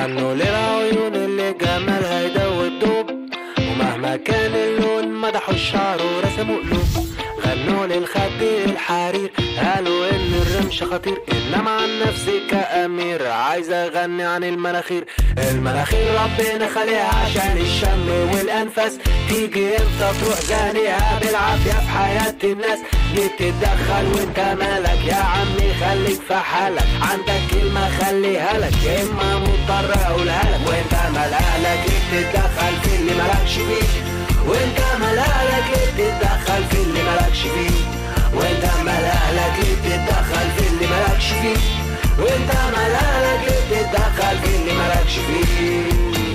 غنوا للعيون اللي جمالها يدوب الدوب ومهما كان اللون مدحوا الشعر ورسموا قلوب غنوا للخد الحرير قالوا ان الرمش خطير انما عن نفسي كامير عايز اغني عن المناخير المناخير ربنا خليها عشان الشم والانفاس تيجي امتى تروح زانيها بالعافيه في حياه الناس جيت تتدخل وانت مالك يا عمي خليك في حالك عندك كلمه خليها لك يا اما مضطر اقولها لك وانت مال اهلك ليه تتدخل في اللي مالكش فيه وانت مال اهلك ليه تتدخل في اللي مالكش فيه وانت مال اهلك ليه تتدخل في اللي مالكش فيه وانت مال اهلك ليه تتدخل في اللي مالكش فيه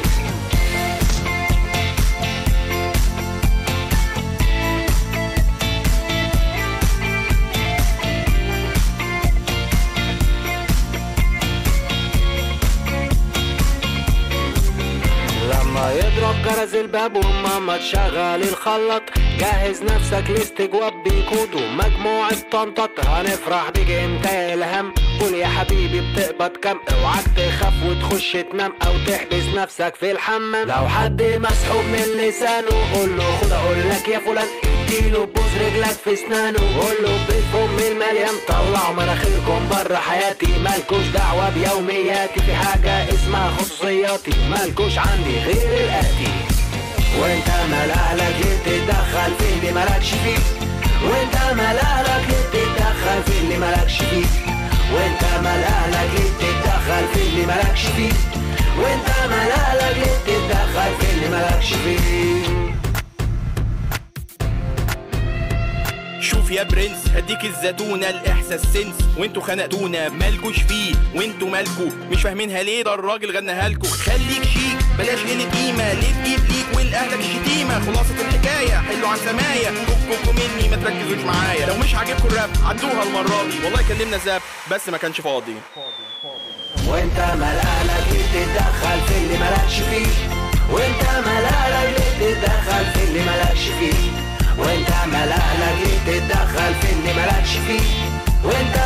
لما يضرب جرس الباب وماما تشغل الخلاط جهز نفسك لاستجواب بيكودوا مجموعة طنطات هنفرح بيك انت يا الهم قول يا حبيبي بتقبض كام اوعاك تخاف وتخش تنام او تحبس نفسك في الحمام لو حد مسحوب من لسانه قول له خد اقول لك يا فلان اديله بوز رجلك في اسنانه قول له بالفم المليان طلعوا مناخيركم بره حياتي مالكوش دعوه بيومياتي في حاجه اسمها خصوصياتي مالكوش عندي غير الاتي وانت مال اهلك ليه تتدخل في اللي مالكش فيه وانت مال اهلك ليه تتدخل في اللي مالكش فيه وانت مال اهلك ليه تتدخل في اللي مالكش فيه وانت مال اهلك ليه تتدخل في اللي مالكش فيه شوف يا برنس هديك الزتونة الإحساس سنس وانتوا خنقتونا مالكوش فيه وانتوا مالكو مش فاهمينها ليه ده الراجل غناها لكم خليك شيك بلاش قلة قيمة ليه تجيب ليك ولأهلك الشتيمة خلاصة الحكاية حلوا عن سماية فككوا مني ما تركزوش معايا لو مش عاجبكوا الراب عدوها المرة دي والله كلمنا زاب بس ما كانش فاضي وانت مال اهلك ليه تتدخل في اللي مالكش فيه وانت مال اهلك ليه تتدخل في اللي مالكش فيه وانت مال اهلك ليه تتدخل في اللي مالكش فيه وانت